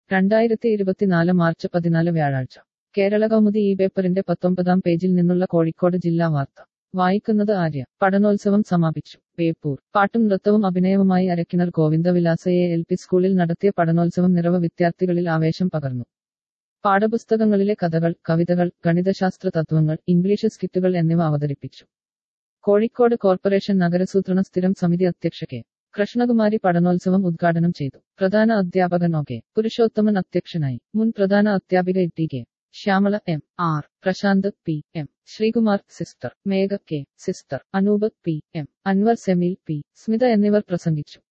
രണ്ടായിരത്തി ഇരുപത്തിനാല് മാർച്ച് പതിനാല് വ്യാഴാഴ്ച കേരള കൗമുദി ഈ പേപ്പറിന്റെ പത്തൊമ്പതാം പേജിൽ നിന്നുള്ള കോഴിക്കോട് ജില്ലാ വാർത്ത വായിക്കുന്നത് ആര്യ പഠനോത്സവം സമാപിച്ചു ബേപ്പൂർ പാട്ടും നൃത്തവും അഭിനയവുമായി അരക്കിണർ ഗോവിന്ദവിലാസയെ എൽ പി സ്കൂളിൽ നടത്തിയ പഠനോത്സവം നിറവ് വിദ്യാർത്ഥികളിൽ ആവേശം പകർന്നു പാഠപുസ്തകങ്ങളിലെ കഥകൾ കവിതകൾ ഗണിതശാസ്ത്ര തത്വങ്ങൾ ഇംഗ്ലീഷ് സ്കിറ്റുകൾ എന്നിവ അവതരിപ്പിച്ചു കോഴിക്കോട് കോർപ്പറേഷൻ നഗരസൂത്രണ സ്ഥിരം സമിതി അധ്യക്ഷ കെ കൃഷ്ണകുമാരി പഠനോത്സവം ഉദ്ഘാടനം ചെയ്തു പ്രധാന അധ്യാപകൻ ഒ കെ പുരുഷോത്തമൻ അധ്യക്ഷനായി മുൻ പ്രധാന അധ്യാപിക T K Shyamala M R Prashanth P M Sreekumar sister Megha K sister Anoop P M Anwar Sameel P Smitha എന്നിവർ പ്രസംഗിച്ചു